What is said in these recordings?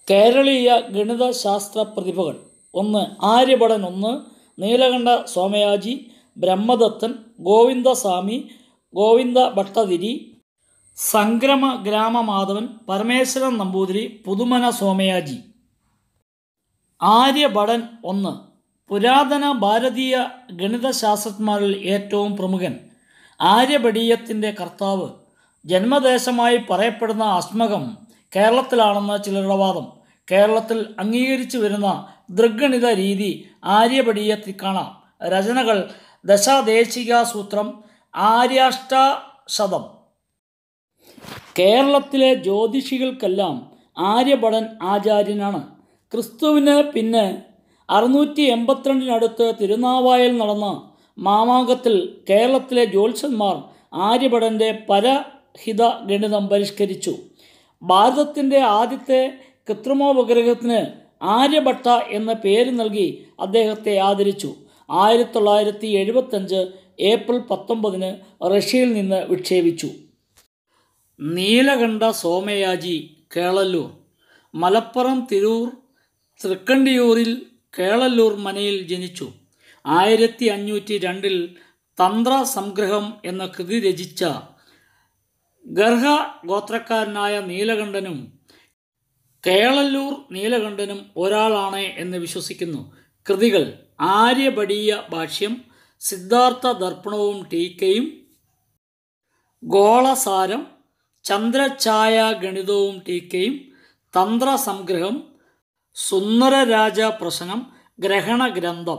കേരളീയ ഗണിതശാസ്ത്ര പ്രതിഭകൾ ഒന്ന് ആര്യഭടൻ ഒന്ന് നീലകണ്ഠ സോമയാജി ബ്രഹ്മദത്തൻ ഗോവിന്ദസ്വാമി ഗോവിന്ദ ഭട്ടതിരി സംക്രമ ഗ്രാമമാധവൻ പരമേശ്വരൻ നമ്പൂതിരി പുതുമന സോമയാജി ആര്യഭടൻ ഒന്ന് പുരാതന ഭാരതീയ ഗണിതശാസ്ത്രജ്ഞന്മാരിൽ ഏറ്റവും പ്രമുഖൻ ആര്യഭടീയത്തിൻ്റെ കർത്താവ് ജന്മദേശമായി പറയപ്പെടുന്ന അസ്മകം കേരളത്തിലാണെന്ന് ചിലരുടെ വാദം കേരളത്തിൽ അംഗീകരിച്ചു വരുന്ന ദൃഗണിത രീതി ആര്യഭടീയത്തിൽ കാണാം രചനകൾ ദശാദേശിക സൂത്രം ആര്യാഷ്ടശതം കേരളത്തിലെ ജ്യോതിഷികൾക്കെല്ലാം ആര്യഭടൻ ആചാര്യനാണ് ക്രിസ്തുവിന് പിന്നെ അറുന്നൂറ്റി എൺപത്തിരണ്ടിനടുത്ത് തിരുനാവായിൽ നടന്ന മാമാങ്കത്തിൽ കേരളത്തിലെ ജ്യോത്സ്യന്മാർ ആര്യഭടൻ്റെ പരഹിത ഗണിതം പരിഷ്കരിച്ചു ഭാരതത്തിൻ്റെ ആദ്യത്തെ കൃത്രിമോപഗ്രഹത്തിന് ആര്യഭട്ട എന്ന പേര് നൽകി അദ്ദേഹത്തെ ആദരിച്ചു ആയിരത്തി തൊള്ളായിരത്തി എഴുപത്തഞ്ച് ഏപ്രിൽ പത്തൊമ്പതിന് റഷ്യയിൽ നിന്ന് വിക്ഷേപിച്ചു നീലകണ്ഠ സോമയാജി കേളല്ലൂർ മലപ്പുറം തിരൂർ തൃക്കണ്ടിയൂരിൽ കേളല്ലൂർ മനയിൽ ജനിച്ചു ആയിരത്തി അഞ്ഞൂറ്റി രണ്ടിൽ തന്ത്ര സംഗ്രഹം എന്ന കൃതി രചിച്ച ഗർഹ ഗോത്രക്കാരനായ നീലകണ്ഠനും കേളല്ലൂർ നീലകണ്ഠനും ഒരാളാണ് എന്ന് വിശ്വസിക്കുന്നു കൃതികൾ ആര്യഭടീയ ഭാഷ്യം സിദ്ധാർത്ഥ ദർപ്പണവും ടീക്കയും ഗോളസാരം ചന്ദ്രഛായ ഗണിതവും ടീക്കയും തന്ത്രസംഗ്രഹം സുന്ദരരാജ പ്രശ്നം ഗ്രഹണഗ്രന്ഥം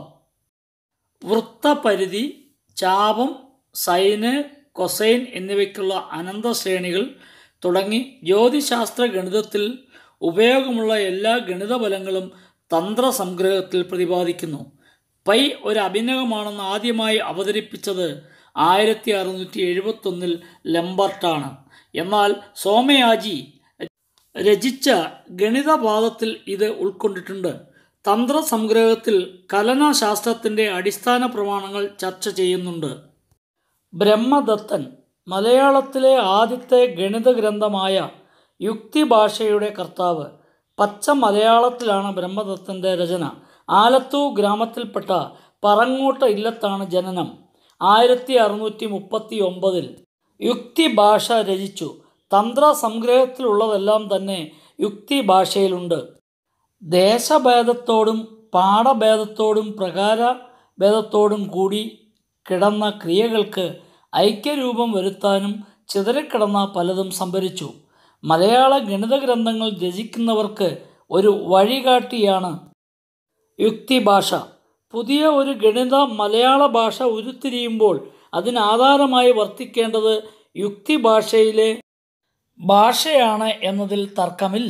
വൃത്തപരിധി ചാപം സൈന് കൊസൈൻ എന്നിവയ്ക്കുള്ള അനന്തശ്രേണികൾ തുടങ്ങി ജ്യോതിശാസ്ത്ര ഗണിതത്തിൽ ഉപയോഗമുള്ള എല്ലാ ഗണിതഫലങ്ങളും തന്ത്രസംഗ്രഹത്തിൽ പ്രതിപാദിക്കുന്നു പൈ ഒരു അഭിനയമാണെന്ന് ആദ്യമായി അവതരിപ്പിച്ചത് ആയിരത്തി അറുന്നൂറ്റി എഴുപത്തൊന്നിൽ ലംബർട്ടാണ് എന്നാൽ സോമയാജി രചിച്ച ഗണിതപാദത്തിൽ ഇത് ഉൾക്കൊണ്ടിട്ടുണ്ട് തന്ത്രസംഗ്രഹത്തിൽ കലനശാസ്ത്രത്തിൻ്റെ അടിസ്ഥാന പ്രമാണങ്ങൾ ചർച്ച ചെയ്യുന്നുണ്ട് ബ്രഹ്മദത്തൻ മലയാളത്തിലെ ആദ്യത്തെ ഗണിത ഗ്രന്ഥമായ യുക്തി ഭാഷയുടെ കർത്താവ് പച്ച മലയാളത്തിലാണ് ബ്രഹ്മദത്തൻ്റെ രചന ആലത്തൂർ ഗ്രാമത്തിൽപ്പെട്ട പറങ്ങോട്ട ഇല്ലത്താണ് ജനനം ആയിരത്തി അറുന്നൂറ്റി മുപ്പത്തി ഒമ്പതിൽ യുക്തി ഭാഷ രചിച്ചു തന്ത്ര സംഗ്രഹത്തിലുള്ളതെല്ലാം തന്നെ യുക്തി ഭാഷയിലുണ്ട് ദേശഭേദത്തോടും പാഠഭേദത്തോടും പ്രകാരഭേദത്തോടും കൂടി കിടന്ന ക്രിയകൾക്ക് ഐക്യരൂപം വരുത്താനും ചിതറിക്കിടന്ന പലതും സംഭരിച്ചു മലയാള ഗണിത ഗ്രന്ഥങ്ങൾ രചിക്കുന്നവർക്ക് ഒരു വഴികാട്ടിയാണ് യുക്തിഭാഷ പുതിയ ഒരു ഗണിത മലയാള ഭാഷ ഉരുത്തിരിയുമ്പോൾ അതിനാധാരമായി വർത്തിക്കേണ്ടത് യുക്തിഭാഷയിലെ ഭാഷയാണ് എന്നതിൽ തർക്കമില്ല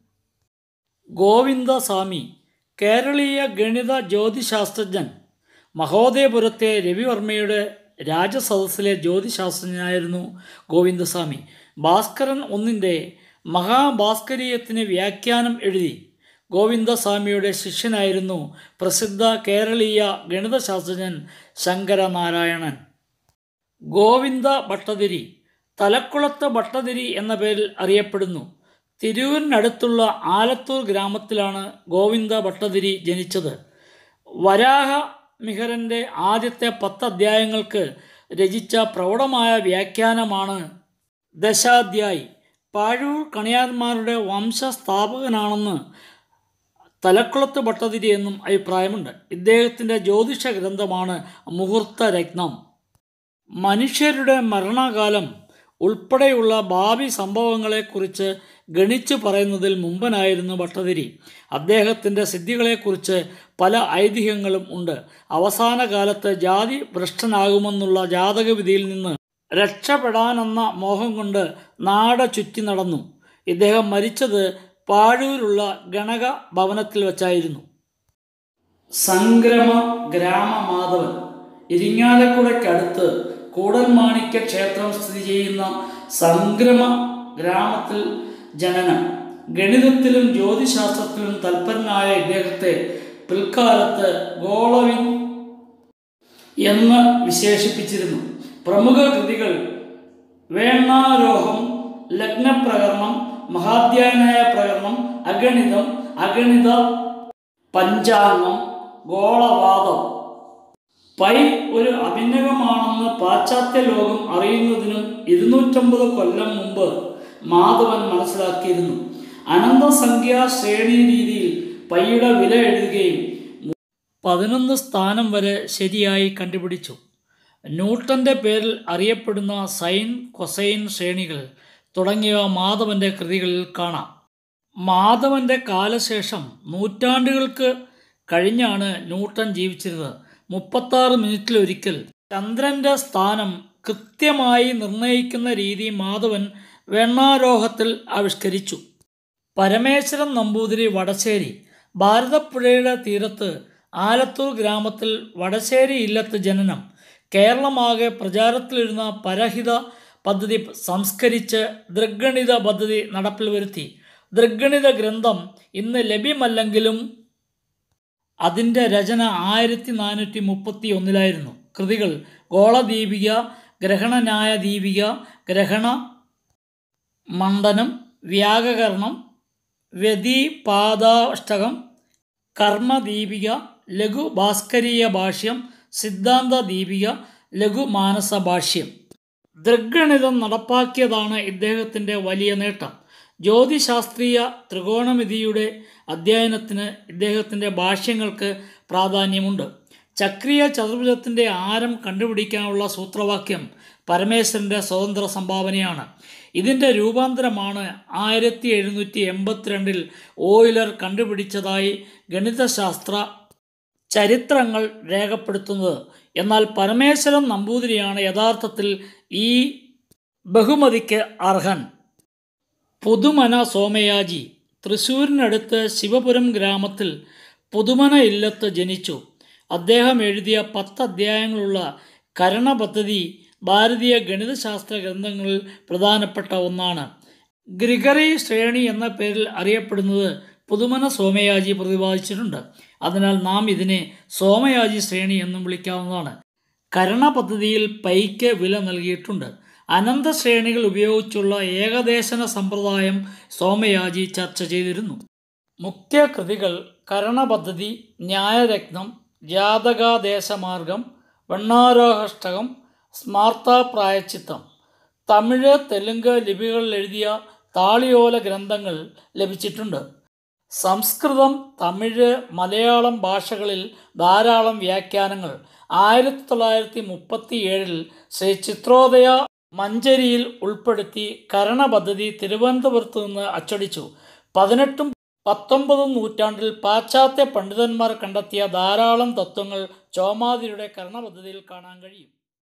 ഗോവിന്ദസ്വാമി കേരളീയ ഗണിത ജ്യോതിശാസ്ത്രജ്ഞൻ മഹോദയപുരത്തെ രവിവർമ്മയുടെ രാജസദസ്സിലെ ജ്യോതിശാസ്ത്രജ്ഞനായിരുന്നു ഗോവിന്ദസ്വാമി ഭാസ്കരൻ ഒന്നിൻ്റെ മഹാഭാസ്കരീയത്തിന് വ്യാഖ്യാനം എഴുതി ഗോവിന്ദസ്വാമിയുടെ ശിഷ്യനായിരുന്നു പ്രസിദ്ധ കേരളീയ ഗണിതശാസ്ത്രജ്ഞൻ ശങ്കരനാരായണൻ ഗോവിന്ദ ഭട്ടതിരി തലക്കുളത്ത് ഭട്ടതിരി എന്ന പേരിൽ അറിയപ്പെടുന്നു തിരൂരിനടുത്തുള്ള ആലത്തൂർ ഗ്രാമത്തിലാണ് ഗോവിന്ദ ഭട്ടതിരി ജനിച്ചത് വരാഹ മിഹരൻ്റെ ആദ്യത്തെ പത്ത് അധ്യായങ്ങൾക്ക് രചിച്ച പ്രൗഢമായ വ്യാഖ്യാനമാണ് ദശാധ്യായി പാഴൂർ കണിയാന്മാരുടെ വംശസ്ഥാപകനാണെന്ന് തലക്കുളത്ത് ഭട്ടതിരി എന്നും അഭിപ്രായമുണ്ട് ഇദ്ദേഹത്തിൻ്റെ ജ്യോതിഷ ഗ്രന്ഥമാണ് മുഹൂർത്ത രത്നം മനുഷ്യരുടെ മരണകാലം ഉൾപ്പെടെയുള്ള ഭാവി സംഭവങ്ങളെക്കുറിച്ച് ഗണിച്ചു പറയുന്നതിൽ മുമ്പനായിരുന്നു ഭട്ടതിരി അദ്ദേഹത്തിൻ്റെ സിദ്ധികളെക്കുറിച്ച് പല ഐതിഹ്യങ്ങളും ഉണ്ട് അവസാന കാലത്ത് ജാതി ഭ്രഷ്ടനാകുമെന്നുള്ള ജാതകവിധിയിൽ നിന്ന് രക്ഷപ്പെടാനെന്ന മോഹം കൊണ്ട് നാട ചുറ്റി നടന്നു ഇദ്ദേഹം മരിച്ചത് പാഴൂരുള്ള ഗണക ഭവനത്തിൽ വച്ചായിരുന്നു സംക്രമ ഗ്രാമമാധവൻ ഇരിങ്ങാലക്കുടയ്ക്കടുത്ത് കൂടൽമാണിക്യ ക്ഷേത്രം സ്ഥിതി ചെയ്യുന്ന സംക്രമ ഗ്രാമത്തിൽ ജനനം ഗണിതത്തിലും ജ്യോതിശാസ്ത്രത്തിലും തൽപരനായ ഇദ്ദേഹത്തെ പിൽക്കാലത്ത് ഗോളവിൻ എന്ന് വിശേഷിപ്പിച്ചിരുന്നു പ്രമുഖ കൃതികൾ വേണാരോഹം ലഗ്നപ്രകരണം മഹാധ്യായനായ പ്രകരണം അഗണിതം അഗണിത പഞ്ചാംഗം ഗോളവാദം പൈ ഒരു അഭിനവമാണെന്ന് പാശ്ചാത്യ ലോകം അറിയുന്നതിനും ഇരുന്നൂറ്റമ്പത് കൊല്ലം മുമ്പ് മാധവൻ മനസ്സിലാക്കിയിരുന്നു അനന്തസംഖ്യാ ശ്രേണി രീതിയിൽ പൈയുടെ വില എഴുതുകയും പതിനൊന്ന് സ്ഥാനം വരെ ശരിയായി കണ്ടുപിടിച്ചു ന്യൂട്ടന്റെ പേരിൽ അറിയപ്പെടുന്ന സൈൻ കൊസൈൻ ശ്രേണികൾ തുടങ്ങിയവ മാധവന്റെ കൃതികളിൽ കാണാം മാധവന്റെ കാലശേഷം നൂറ്റാണ്ടുകൾക്ക് കഴിഞ്ഞാണ് ന്യൂട്ടൻ ജീവിച്ചിരുന്നത് മുപ്പത്താറ് മിനിറ്റിലൊരിക്കൽ ചന്ദ്രന്റെ സ്ഥാനം കൃത്യമായി നിർണയിക്കുന്ന രീതി മാധവൻ വെണ്ണാരോഹത്തിൽ ആവിഷ്കരിച്ചു പരമേശ്വരൻ നമ്പൂതിരി വടശ്ശേരി ഭാരതപ്പുഴയുടെ തീരത്ത് ആലത്തൂർ ഗ്രാമത്തിൽ വടശ്ശേരി ഇല്ലത്ത് ജനനം കേരളമാകെ പ്രചാരത്തിലിരുന്ന പരഹിത പദ്ധതി സംസ്കരിച്ച് ദൃഗണിത പദ്ധതി നടപ്പിൽ വരുത്തി ദൃഗണിത ഗ്രന്ഥം ഇന്ന് ലഭ്യമല്ലെങ്കിലും അതിൻ്റെ രചന ആയിരത്തി നാനൂറ്റി മുപ്പത്തി ഒന്നിലായിരുന്നു കൃതികൾ ഗോളദീപിക ഗ്രഹണന്യായ ദീപിക ഗ്രഹണ മണ്ഡനം വ്യാകരണം വ്യതിപാദാഷ്ടകം കർമ്മദീപിക ലഘു ഭാസ്കരീയ ഭാഷ്യം സിദ്ധാന്ത ദീപിക ലഘു മാനസ ഭാഷ്യം ദൃഗണിതം നടപ്പാക്കിയതാണ് ഇദ്ദേഹത്തിൻ്റെ വലിയ നേട്ടം ജ്യോതിശാസ്ത്രീയ ത്രികോണമിതിയുടെ അധ്യയനത്തിന് ഇദ്ദേഹത്തിൻ്റെ ഭാഷ്യങ്ങൾക്ക് പ്രാധാന്യമുണ്ട് ചക്രീയ ചതുർഭുജത്തിൻ്റെ ആരം കണ്ടുപിടിക്കാനുള്ള സൂത്രവാക്യം പരമേശ്വരൻ്റെ സ്വതന്ത്ര സംഭാവനയാണ് ഇതിൻ്റെ രൂപാന്തരമാണ് ആയിരത്തി എഴുന്നൂറ്റി എൺപത്തിരണ്ടിൽ ഓയിലർ കണ്ടുപിടിച്ചതായി ഗണിതശാസ്ത്ര ചരിത്രങ്ങൾ രേഖപ്പെടുത്തുന്നത് എന്നാൽ പരമേശ്വരൻ നമ്പൂതിരിയാണ് യഥാർത്ഥത്തിൽ ഈ ബഹുമതിക്ക് അർഹൻ പുതുമന സോമയാജി തൃശ്ശൂരിനടുത്ത് ശിവപുരം ഗ്രാമത്തിൽ പുതുമന ഇല്ലത്ത് ജനിച്ചു അദ്ദേഹം എഴുതിയ പത്ത് അധ്യായങ്ങളുള്ള കരണ പദ്ധതി ഭാരതീയ ഗണിതശാസ്ത്ര ഗ്രന്ഥങ്ങളിൽ പ്രധാനപ്പെട്ട ഒന്നാണ് ഗ്രിഗറി ശ്രേണി എന്ന പേരിൽ അറിയപ്പെടുന്നത് പുതുമന സോമയാജി പ്രതിപാദിച്ചിട്ടുണ്ട് അതിനാൽ നാം ഇതിനെ സോമയാജി ശ്രേണി എന്നും വിളിക്കാവുന്നതാണ് കരണ പദ്ധതിയിൽ പൈക്ക് വില നൽകിയിട്ടുണ്ട് അനന്ത ശ്രേണികൾ ഉപയോഗിച്ചുള്ള ഏകദേശന സമ്പ്രദായം സോമയാജി ചർച്ച ചെയ്തിരുന്നു മുഖ്യ കൃതികൾ കരണപദ്ധതി ന്യായരത്നം ജാതകാദേശമാർഗം വെണ്ണാരോഹഷ്ടകം സ്മാർത്ത പ്രായച്ചിത്തം തമിഴ് തെലുങ്ക് ലിപികളിൽ എഴുതിയ താളിയോല ഗ്രന്ഥങ്ങൾ ലഭിച്ചിട്ടുണ്ട് സംസ്കൃതം തമിഴ് മലയാളം ഭാഷകളിൽ ധാരാളം വ്യാഖ്യാനങ്ങൾ ആയിരത്തി തൊള്ളായിരത്തി മുപ്പത്തി ഏഴിൽ ശ്രീ ചിത്രോദയ മഞ്ചരിയിൽ ഉൾപ്പെടുത്തി കരണ പദ്ധതി തിരുവനന്തപുരത്ത് നിന്ന് അച്ചടിച്ചു പതിനെട്ടും പത്തൊമ്പതും നൂറ്റാണ്ടിൽ പാശ്ചാത്യ പണ്ഡിതന്മാർ കണ്ടെത്തിയ ധാരാളം തത്വങ്ങൾ ചോമാതിരിയുടെ കരണ പദ്ധതിയിൽ കാണാൻ കഴിയും